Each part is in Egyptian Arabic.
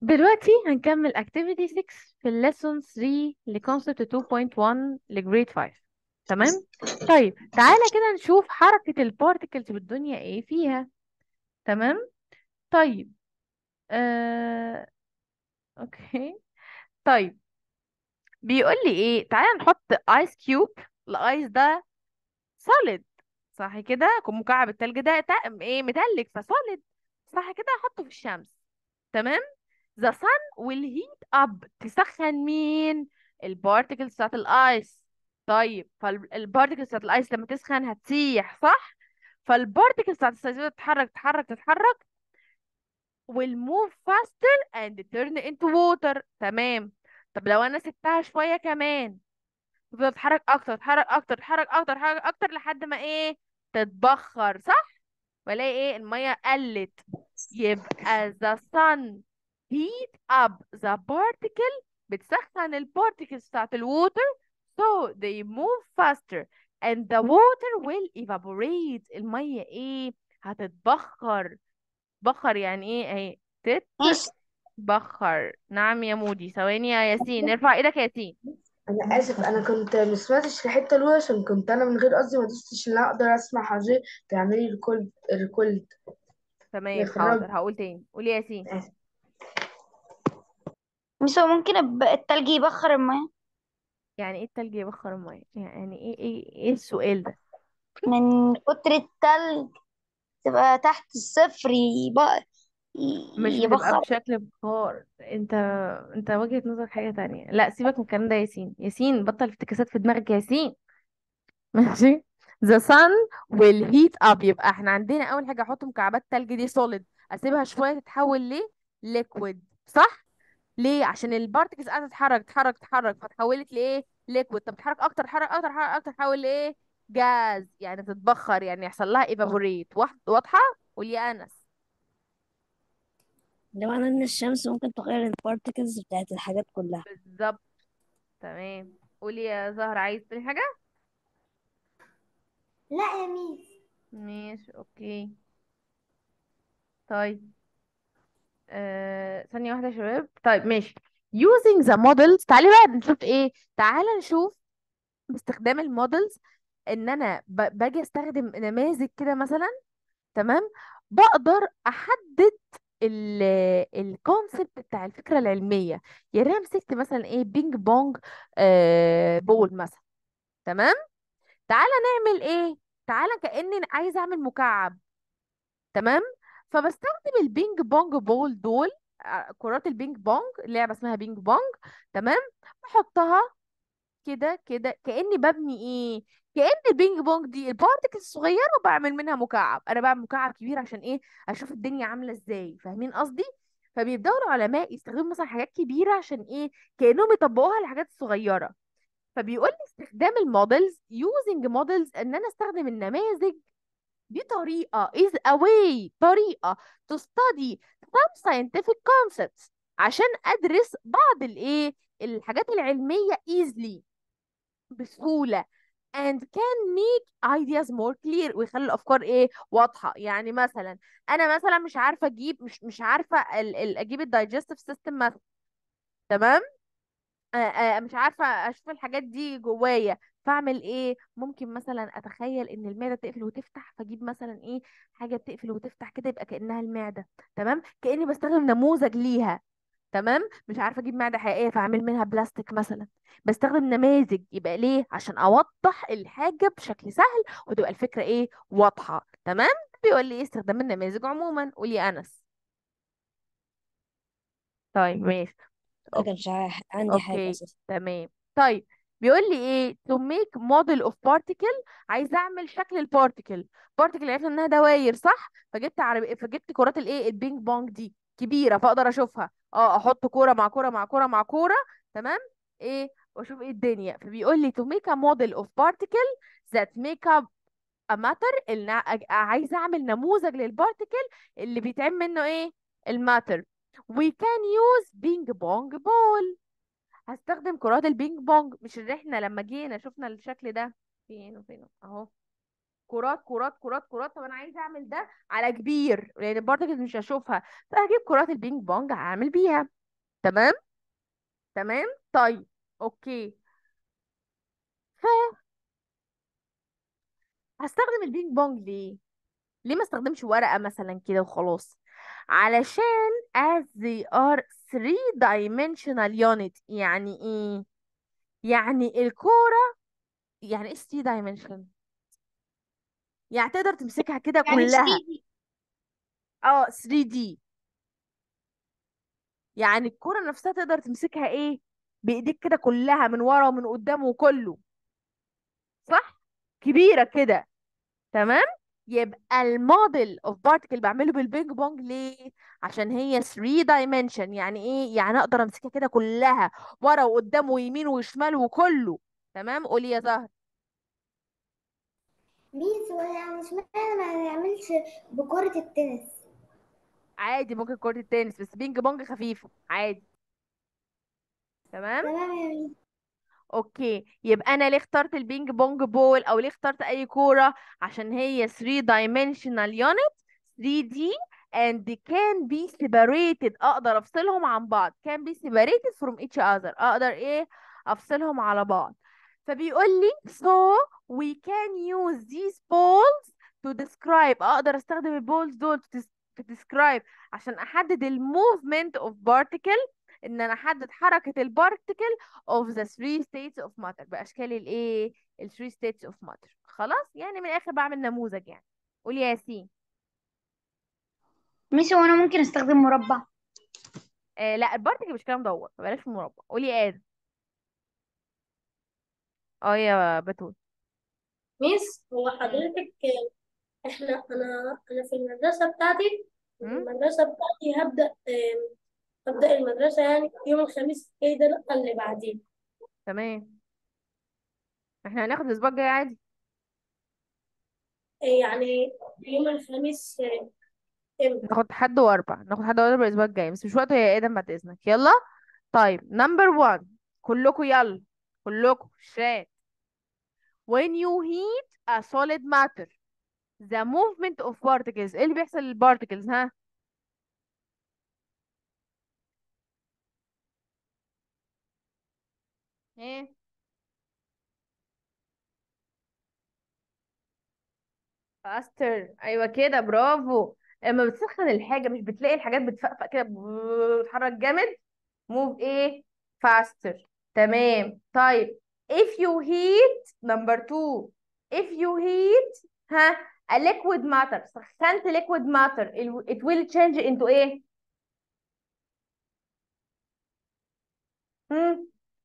دلوقتي هنكمل activity 6 في ال lesson 3 لconcept 2.1 لgrade 5 تمام طيب تعالى كده نشوف حركة البارتكلز بالدنيا ايه فيها تمام طيب آه... اوكي طيب بيقول لي ايه تعالى نحط ايس كيوب الايس ده solid صح كده مكعب التلج ده تا- ايه متلج فسوليد صح كده احطه في الشمس تمام the sun will heat up تسخن مين البارتكلز بتاعت الايس طيب فالبارتكلز بتاعت الايس لما تسخن هتسيح صح فالبارتكلز بتاعت الصيصية تتحرك تتحرك تتحرك will move faster and turn into water تمام طب لو انا سبتها شوية كمان تفضل تتحرك اكتر تتحرك اكتر تتحرك اكتر تتحرك اكتر لحد ما ايه تتبخر صح والاقي ايه المية قلت يبقى the sun heat up the particle بتسخن البارتكلز بتاعت الووتر so they move faster and the water will evaporate المية ايه هتتبخر بخر يعني ايه اهي ماشي تتبخر نعم يا مودي ثواني يا ياسين ارفع ايدك يا ياسين انا اسف انا كنت ما سمعتش الحته الاولى عشان كنت انا من غير قصدي ما دوستش ان انا اقدر اسمع حضرتك تعملي ريكولد ريكولد تمام في حاضر الرد هقول تاني قولي يا ياسين آسف. مش هو ممكن الب- التلج يبخر المية يعني ايه التلج يبخر المية يعني ايه ايه ايه السؤال ده من كتر التلج تبقى تحت الصفر يبقى مش بتبقى يبخر بشكل بخار انت انت وجهة نظرك حاجة تانية لا سيبك من الكلام ده يا ياسين ياسين بطل افتكاسات في دماغك يا ياسين ماشي the sun will heat up يبقى احنا عندنا اول حاجة احط مكعبات تلج دي solid اسيبها شوية تتحول ل liquid صح ليه عشان البارتكلز قاعدة تتحرك تتحرك تتحرك فتحولت لايه liquid طب تتحرك اكتر تتحرك اكتر تتحرك اكتر تحول لايه جاز يعني تتبخر يعني يحصل لها evaporate واح- واضحة قولي يا انس ده معناه ان الشمس ممكن تغير البارتكلز بتاعت الحاجات كلها بالظبط تمام قولي يا زهر عايز تاني حاجة لا يا ميس ماشي اوكي طيب آه... ثانية واحدة يا شباب طيب ماشي using the models تعالي بقى نشوف ايه تعالى نشوف باستخدام المودلز ان انا ب... باجي استخدم نماذج كده مثلا تمام بقدر احدد ال الكونسبت بتاع الفكرة العلمية يعني انا مسكت مثلا ايه بينج بونج آه بول مثلا تمام تعالى نعمل ايه تعالى كأني عايزة اعمل مكعب تمام فبستخدم البينج بونج بول دول ع- كرات البينج بونج لعبة اسمها بينج بونج تمام بحطها كده كده كأني ببني ايه كأن البينج بونج دي البارتكل الصغيرة وبعمل منها مكعب انا بعمل مكعب كبير عشان ايه اشوف الدنيا عاملة ازاي فاهمين قصدي فبيبدأوا العلماء يستخدموا مثلا حاجات كبيرة عشان ايه كأنهم يطبقوها على الحاجات الصغيرة فبيقول لي استخدام المودلز using models ان انا استخدم النماذج دي طريقة is a way طريقة to study some scientific concepts عشان أدرس بعض الإيه الحاجات العلمية easily بسهولة and can make ideas more clear ويخلي الأفكار إيه واضحة يعني مثلا أنا مثلا مش عارفة أجيب مش مش عارفة ال ال أجيب الدايجستيف سيستم مثلا تمام آه، آه، مش عارفة اشوف الحاجات دي جوايا فاعمل ايه ممكن مثلا اتخيل ان المعدة تقفل وتفتح فاجيب مثلا ايه حاجة بتقفل وتفتح كده يبقى كأنها المعدة تمام كأني بستخدم نموذج ليها تمام مش عارفة اجيب معدة حقيقية فاعمل منها بلاستيك مثلا بستخدم نماذج يبقى ليه عشان اوضح الحاجة بشكل سهل وتبقى الفكرة ايه واضحة تمام بيقول لي ايه استخدام النماذج عموما قولي يا انس طيب ماشي ما كانش ع- عندي حاجة اوكي اساسا تمام طيب بيقول لي ايه to make model of particle عايزه اعمل شكل البارتيكل بارتيكل عرفنا انها دواير صح فجبت عربي فجبت كرات الايه البينج بونج دي كبيره فاقدر اشوفها اه احط كوره مع كوره مع كوره مع كوره تمام ايه واشوف ايه الدنيا فبيقول لي to make a model of particle that make up a matter اللي أنا عايزه اعمل نموذج للبارتيكل اللي بيتعمل منه ايه الماتر we can use ping pong ball هستخدم كرات البينج بونج مش اللي احنا لما جينا شفنا الشكل ده فين وفين اهو كرات كرات كرات كرات طب انا عايزه اعمل ده على كبير لان البارتكلز مش هشوفها فهجيب كرات البينج بونج هعمل بيها تمام تمام طيب اوكي ف هستخدم البينج بونج ليه ليه ما استخدمش ورقة مثلا كده وخلاص علشان as they are three dimensional unit يعني ايه يعني الكورة يعني ايه 3 dimension يعني تقدر تمسكها كده يعني كلها 3D اه 3D يعني الكورة نفسها تقدر تمسكها ايه بايديك كده كلها من ورا ومن قدام وكله صح كبيرة كده تمام يبقى الموديل اوف بارتيكل بعمله بالبينج بونج ليه عشان هي 3 دايمنشن يعني ايه يعني اقدر امسكها كده كلها ورا وقدام ويمين وشمال وكله تمام قولي يا زهر ميس هو يعني اشمعنى ما نعملش بكرة التنس عادي ممكن كرة التنس بس بينج بونج خفيفة عادي تمام تمام يا ميس اوكي يبقى انا ليه اخترت البينج بونج بول او ليه اخترت اي كورة عشان هي 3 dimensional unit 3D and they can be separated اقدر افصلهم عن بعض can be separated from each other اقدر ايه افصلهم على بعض فبيقول لي so we can use these balls to describe اقدر استخدم البولز دول to des- to describe عشان احدد الموفمنت of particle ان انا احدد حركة البارتيكل of the three states of matter باشكال الايه ال three states of matter خلاص يعني من الاخر بعمل نموذج يعني قولي يا ياسين ميس هو انا ممكن استخدم مربع آه لا البارتيكل مش كلام مدور فبلاش مربع قولي يا ادم اه يا بتول ميس هو حضرتك احنا انا انا في المدرسه بتاعتي في مم؟ المدرسه بتاعتي هبدا آم، هبدا المدرسه يعني يوم الخميس الجاي ده لا اللي بعديه تمام احنا هناخد الاسبوع الجاي عادي آه، يعني يوم الخميس آه، امتى ناخد حد واربع ناخد حد واربع الاسبوع الجاي بس مش وقته يا ادم بعد اذنك يلا طيب نمبر 1 كلكم يلا كلكم شات when you heat a solid matter the movement of particles ايه اللي بيحصل للبارتكلز ها ايه فاستر ايوه كده برافو اما بتسخن الحاجه مش بتلاقي الحاجات بتفقفق كده بتتحرك جامد موف ايه faster تمام طيب if you heat number two if you heat ها a liquid matter سخنت liquid matter it it will change into ايه هم؟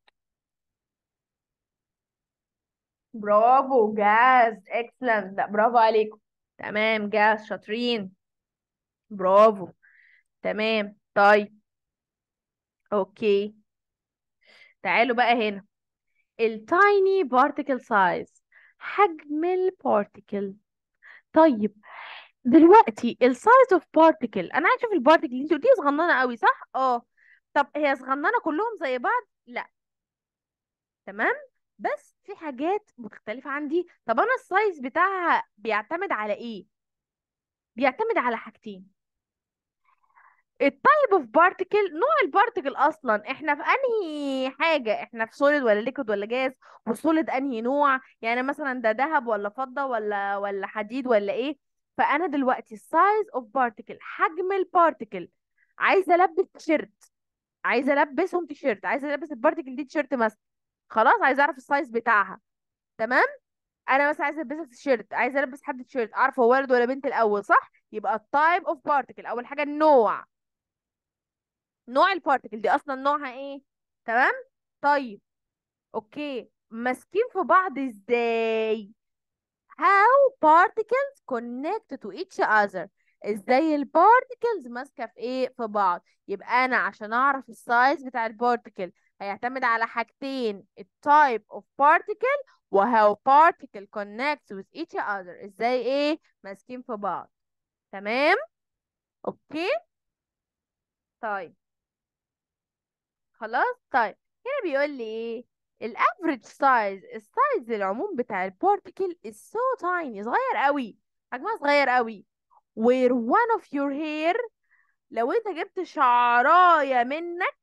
برافو جاز excellent لا برافو عليكم تمام جاز شاطرين برافو تمام طيب اوكي تعالوا بقى هنا التايني بارتيكل سايز حجم البارتيكل طيب دلوقتي السايز اوف بارتيكل انا عايزه اشوف البارتيكل اللي انت قلتيها صغننه قوي صح اه طب هي صغننه كلهم زي بعض لا تمام بس في حاجات مختلفه عندي طب انا السايز بتاعها بيعتمد على ايه بيعتمد على حاجتين التايب اوف بارتيكل نوع البارتيكل اصلا احنا في انهي حاجه احنا في سوليد ولا ليكويد ولا جاز والسوليد انهي نوع يعني مثلا ده ذهب ولا فضه ولا ولا حديد ولا ايه فانا دلوقتي السايز اوف بارتيكل حجم البارتيكل عايزه البس تيشيرت عايزه البسهم تيشيرت عايزه البس البارتيكل دي تيشيرت مثلا خلاص عايزه اعرف السايز بتاعها تمام انا مثلا عايزه البسها تيشيرت عايزه البس حد تيشيرت اعرف هو ولد ولا بنت الاول صح يبقى التايب اوف بارتيكل اول حاجه النوع نوع البارتيكل دي اصلا نوعها ايه تمام طيب اوكي ماسكين في بعض ازاي how particles connect to each other ازاي البارتيكلز ماسكه في ايه في بعض يبقى انا عشان اعرف السايز بتاع البارتيكل هيعتمد على حاجتين التايب اوف بارتيكل وهاو particle connects with each other ازاي ايه ماسكين في بعض تمام اوكي طيب خلاص طيب هنا بيقول لي ايه الافريج سايز السايز العموم بتاع البارتيكل is so tiny صغير قوي حجمها صغير قوي where one of your hair لو انت جبت شعراية منك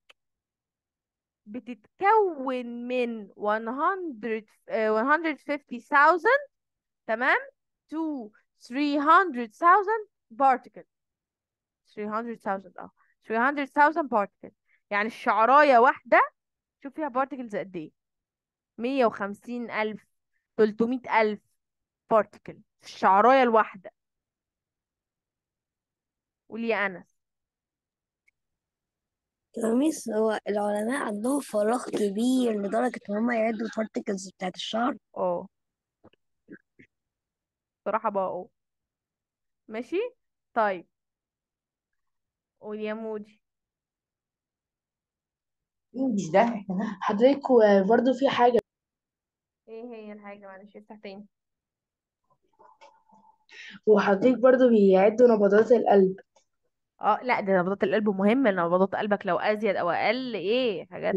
بتتكون من 100 آه، 150,000 تمام to 300,000 particle 300,000 اه 300,000 particle يعني الشعراية واحدة شوف فيها particles قد ايه 150,000 300,000 particle في الشعراية الواحدة قولي يا أنس يا ميس هو العلماء عندهم فراغ كبير لدرجة إن هم يعدوا البارتكلز بتاعت الشعر اه بصراحة بقى اه ماشي طيب قولي يا مودي مش ده حضرتك وبرضه في حاجة ايه هي الحاجة معلش افتح تاني وحضرتك برضه بيعدوا نبضات القلب اه لا ده نبضات القلب مهمة نبضات قلبك لو ازيد او اقل ايه حاجات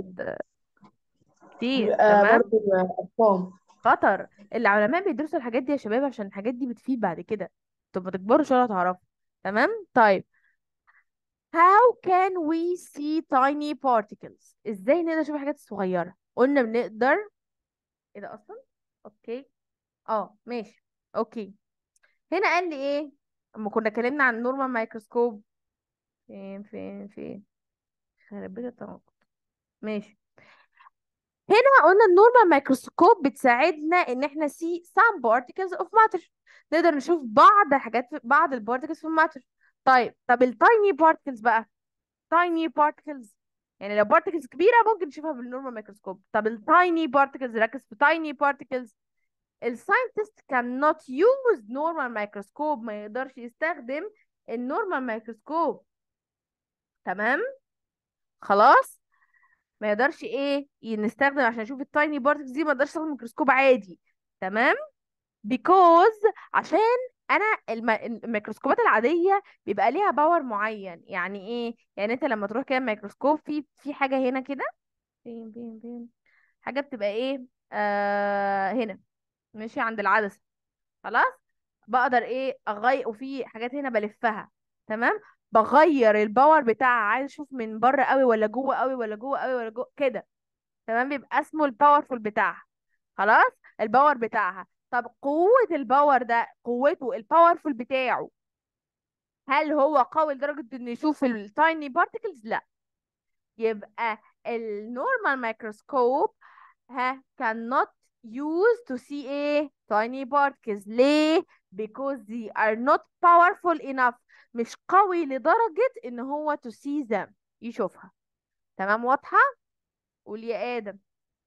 كتير بيبقى تمام برضه أرقام خطر العلماء بيدرسوا الحاجات دي يا شباب عشان الحاجات دي بتفيد بعد كده انتوا ما تكبروا شوية تعرفوا تمام طيب how can we see tiny particles ازاي نقدر نشوف الحاجات الصغيرة قلنا بنقدر ايه ده اصلا اوكي اه ماشي اوكي هنا قال لي ايه اما كنا اتكلمنا عن نورمال مايكروسكوب فين فين فين خرب بيت التناقض ماشي هنا قلنا النورمال مايكروسكوب بتساعدنا ان احنا see some particles of matter نقدر نشوف بعض الحاجات بعض البارتكلز في الماتر طيب طب التايني بارتكلز بقى tiny particles يعني لو particles كبيرة ممكن نشوفها بالنورمال مايكروسكوب طب التايني particles ركز في tiny particles الساينتست cannot use normal microscope ما يقدرش يستخدم النورمال مايكروسكوب تمام خلاص ما يقدرش ايه نستخدم عشان نشوف التايني بارتكلز دي ما يقدرش يستخدم ميكروسكوب عادي تمام because عشان انا الم... الميكروسكوبات العاديه بيبقى ليها باور معين يعني ايه يعني انت لما تروح كده ميكروسكوب في في حاجه هنا كده فين فين فين حاجه بتبقى ايه آه هنا ماشي عند العدسه خلاص بقدر ايه اغير وفي حاجات هنا بلفها تمام بغير الباور بتاعها عايز اشوف من بره قوي ولا جوه قوي ولا جوه قوي ولا جوه كده تمام بيبقى اسمه الباورفول بتاعها خلاص الباور بتاعها طب قوة الباور ده قوته الباورفول بتاعه هل هو قوي لدرجة انه يشوف التايني بارتكلز لا يبقى النورمال مايكروسكوب ها cannot use to see a tiny particles ليه because they are not powerful enough مش قوي لدرجة ان هو to see them يشوفها تمام واضحة قول يا آدم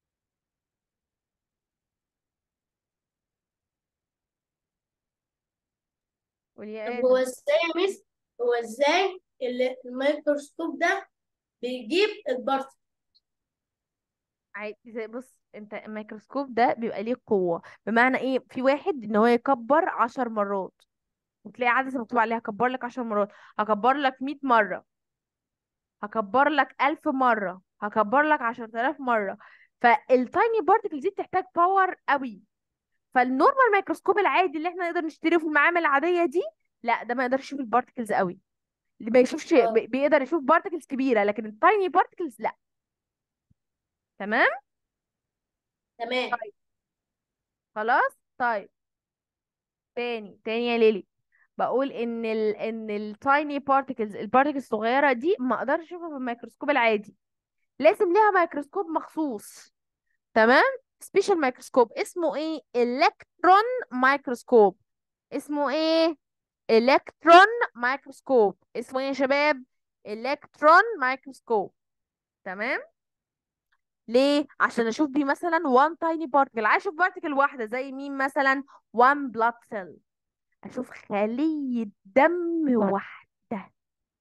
قول يا طب هو آدم ازاي يا ميس هو ازاي ال- الميكروسكوب ده بيجيب البارت عادي زي بص انت الميكروسكوب ده بيبقى ليه قوة بمعنى ايه في واحد ان هو يكبر عشر مرات وتلاقي عدسة مكتوب عليها هكبر لك عشر مرات هكبر لك مية مرة هكبر لك ألف مرة هكبر لك عشر تلاف مرة فالتايني بارتكل دي بتحتاج باور قوي فالنورمال ميكروسكوب العادي اللي احنا نقدر نشتريه في المعامل العادية دي لا ده ما يقدرش يشوف البارتكلز قوي اللي ما يشوفش اه بي- بيقدر يشوف بارتكلز كبيرة لكن التايني بارتكلز لا تمام تمام طيب خلاص طيب تاني تاني يا ليلي بقول ان ال ان التايني بارتكلز البارتكلز الصغيره دي ما اقدرش اشوفها بالميكروسكوب العادي لازم ليها ميكروسكوب مخصوص تمام سبيشال ميكروسكوب اسمه ايه الكترون ميكروسكوب اسمه ايه الكترون ميكروسكوب اسمه ايه يا شباب الكترون ميكروسكوب تمام ليه عشان اشوف بيه مثلا وان تايني بارتكل عايز اشوف بارتكل واحده زي مين مثلا وان بلاد سيل اشوف خلية دم واحدة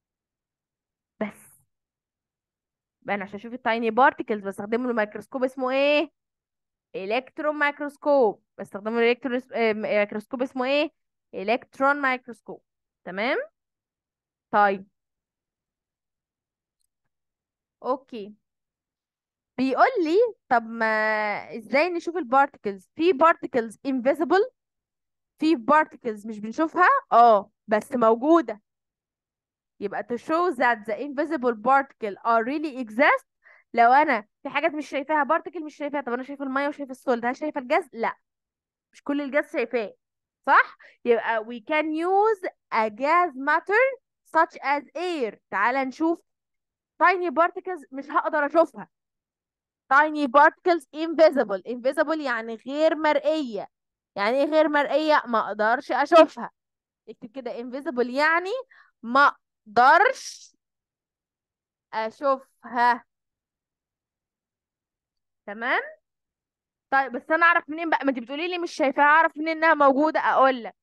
بس بقى انا عشان اشوف التايني بارتكلز بستخدم الميكروسكوب اسمه ايه الكترون ميكروسكوب بستخدم الالكترون ميكروسكوب اسمه ايه الكترون ميكروسكوب تمام طيب اوكي بيقول لي طب ما ازاي نشوف البارتكلز في بارتكلز invisible في بارتكلز مش بنشوفها اه بس موجودة يبقى to show that the invisible particle are really exist لو انا في حاجات مش شايفاها بارتكل مش شايفاها طب انا شايفه الميه وشايفه السوليد هل شايفه الجاز لا مش كل الجاز شايفاه صح يبقى we can use a gas matter such as air تعال نشوف tiny particles مش هقدر اشوفها tiny particles invisible invisible يعني غير مرئية يعني ايه غير مرئية ما اقدرش اشوفها اكتب كده invisible يعني ما اقدرش اشوفها تمام طيب بس انا اعرف منين بقى ما انت بتقولي لي مش شايفاها اعرف منين انها موجودة اقول لك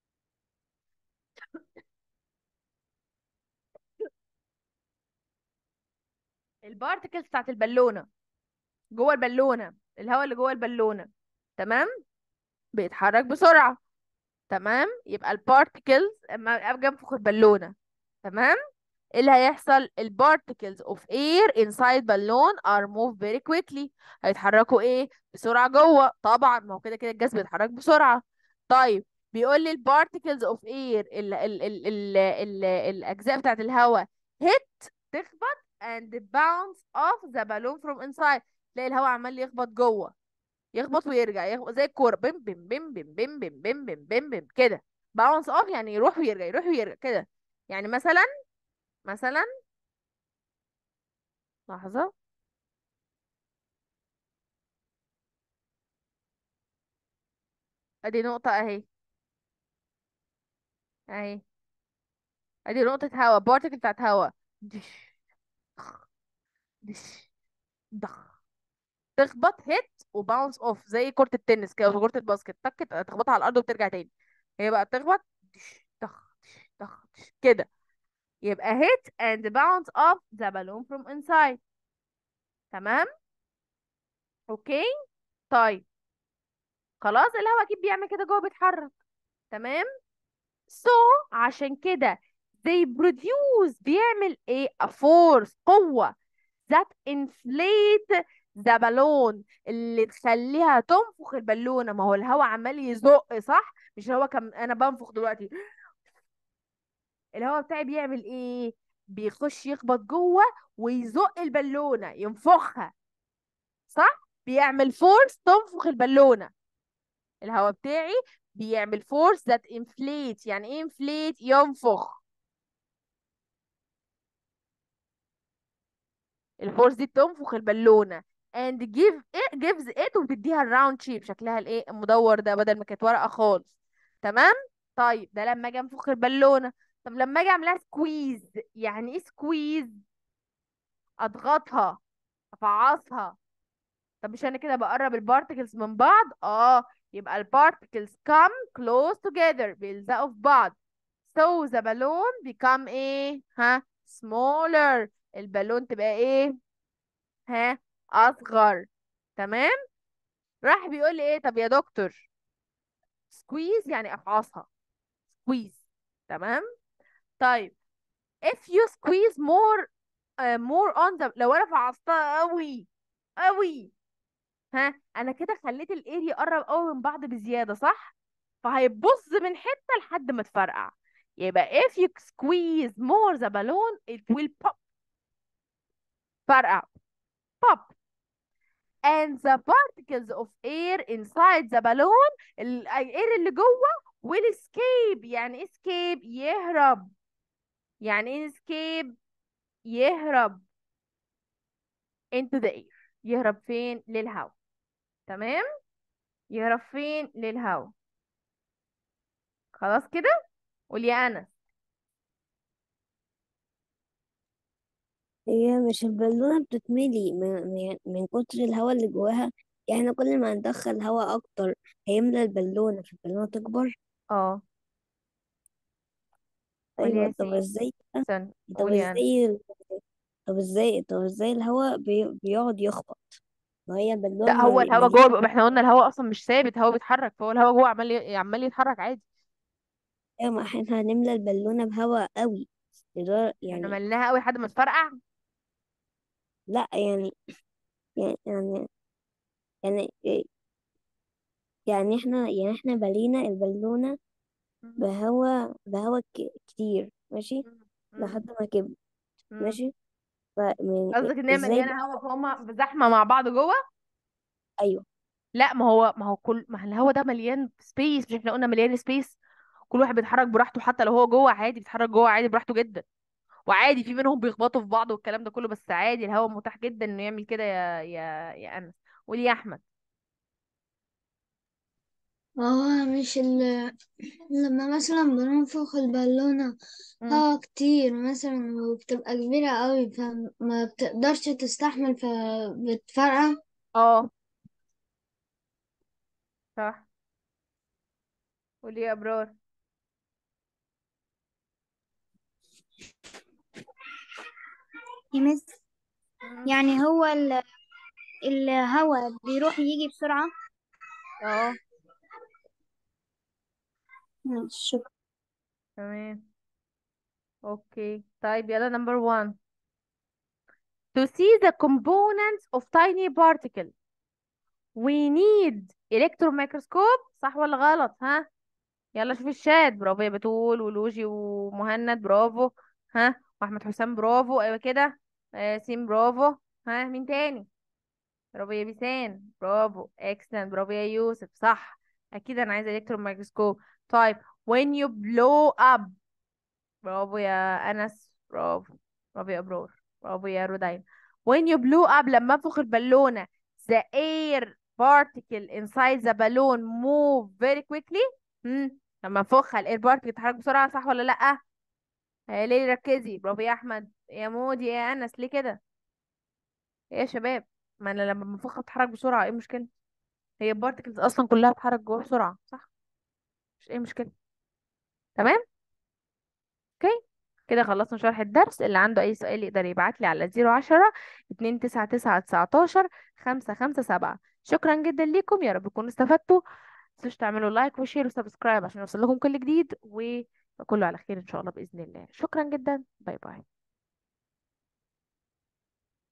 البارتكلز بتاعت البالونة جوه البالونة الهواء اللي جوه البالونة تمام بيتحرك بسرعة تمام يبقى البارتكلز اما ابقى انفخ البالونة تمام ايه اللي هيحصل البارتكلز of air inside balloon are move very quickly هيتحركوا ايه بسرعة جوه طبعا ما هو كده كده الجاز بيتحرك بسرعة طيب بيقول لي البارتكلز of air ال ال ال ال ال الاجزاء بتاعت الهواء hit تخبط and bounce off the balloon from inside تلاقي الهواء عمال يخبط جوه يخبط ويرجع يخبط زي الكورة بيم بيم بيم بيم بيم بيم بيم بيم بيم بيم كده باونس اوف يعني يروح ويرجع يروح ويرجع كده يعني مثلا مثلا لحظة ادي نقطة اهي اهي ادي نقطة هوا بارتكل بتاعت هوا دش دش ضخ تخبط هيت وباونس اوف زي كرة التنس كده او كرة الباسكت تك تخبطها على الارض وترجع تاني هي بقى تخبط دش ضخ دش ضخ دش كده يبقى hit and bounce off the balloon from inside تمام اوكي طيب خلاص الهواء اكيد بيعمل كده جوه بيتحرك تمام so عشان كده they produce بيعمل ايه a force قوة that inflate the balloon اللي تخليها تنفخ البالونة ما هو الهواء عمال يزق صح مش الهواء كم انا بنفخ دلوقتي الهواء بتاعي بيعمل ايه بيخش يخبط جوه ويزق البالونة ينفخها صح بيعمل فورس تنفخ البالونة الهواء بتاعي بيعمل فورس that inflate يعني ايه inflate ينفخ الفورس دي بتنفخ البالونة and give it gives it وبتديها الراوند شيب شكلها الايه المدور ده بدل ما كانت ورقة خالص تمام طيب ده لما اجي انفخ البالونة طب لما اجي اعملها سكويز يعني ايه سكويز اضغطها افعصها طب مش انا كده بقرب البارتكلز من بعض اه يبقى البارتكلز come close together بيلزقوا في بعض so the balloon become ايه ها smaller البالون تبقى ايه ها اصغر تمام راح بيقول لي ايه طب يا دكتور سكويز يعني افعصها سكويز تمام طيب if you squeeze more uh, more on the لو انا فعصتها قوي قوي ها انا كده خليت الاير يقرب قوي من بعض بزياده صح فهيبص من حته لحد ما تفرقع يبقى if you squeeze more the balloon it will pop فرقع pop and the particles of air inside the balloon الاير اللي جوه will escape يعني ايه escape يهرب يعني ايه escape يهرب into the air يهرب فين للهواء تمام يهرب فين للهواء خلاص كده قول يا انس هي مش البالونة بتتملي من, من, من كتر الهواء اللي جواها يعني احنا كل ما ندخل هواء اكتر هيملى البالونة فالبالونة تكبر اه قول ايوه يا طب سيدي ازاي استنى طب قول يا انس ازاي ال- طب ازاي طب ازاي الهواء بي... بيقعد يخبط ما هي البالونة لا هو مل- الهواء مليانة جوه ما احنا قلنا الهواء اصلا مش ثابت هو بيتحرك فهو الهواء جوه عمال ي- عمال يتحرك عادي ما احنا هنملى البالونة بهواء قوي لدر... احنا يعني ملناها قوي لحد ما تفرقع لا يعني يعني يعني يعني يعني احنا يعني احنا بلينا البالونة مم. بهوا بهوا ك- كتير ماشي مم. لحد ما كبر مم. ماشي فمن قصدك ان هي ازاي مليانه بقى هوا فهم زحمه مع بعض جوه ايوه لا ما هو ما هو كل ما الهوا ده مليان سبيس مش احنا قلنا مليان سبيس كل واحد بيتحرك براحته حتى لو هو جوه عادي بيتحرك جوه عادي براحته جدا وعادي في منهم بيخبطوا في بعض والكلام ده كله بس عادي الهوا متاح جدا انه يعمل كده يا يا يا انس قولي يا احمد هو مش ال... لما مثلا بننفخ البالونة مم. هوا كتير مثلا وبتبقى كبيرة قوي فما بتقدرش تستحمل فبتفرقع اه صح قولي يا ابرار يمس مم. يعني هو ال- الهواء بيروح يجي بسرعة اه ماشي، شكرا تمام اوكي طيب يلا number one to see the components of tiny particle we need electron microscope صح ولا غلط ها يلا شوف الشات برافو يا بتول ولوجي ومهند برافو ها واحمد حسام برافو ايوه كده آه سين برافو ها مين تاني برافو يا بيسان برافو اكسلنت برافو يا يوسف صح اكيد انا عايزه الكترون مايكروسكوب طيب when you blow up برافو يا انس برافو برافو يا ابرار برافو يا رودين when you blow up لما انفخ البالونه the air particle inside the balloon move very quickly هم. لما انفخها الاير بارتكل تتحرك بسرعه صح ولا لا آه، ليه ركزي برافو يا احمد يا مودي يا انس ليه كده إيه يا شباب ما انا لما بنفخها بتتحرك بسرعه ايه المشكله هي البارتكلز اصلا كلها بتتحرك جوه بسرعه صح مش ايه مشكله تمام اوكي كده خلصنا شرح الدرس اللي عنده اي سؤال يقدر يبعت لي على 010 299 19 557 شكرا جدا ليكم يا رب تكونوا استفدتوا متنسوش تعملوا لايك وشير وسبسكرايب عشان يوصل لكم كل جديد وكله على خير ان شاء الله باذن الله شكرا جدا باي باي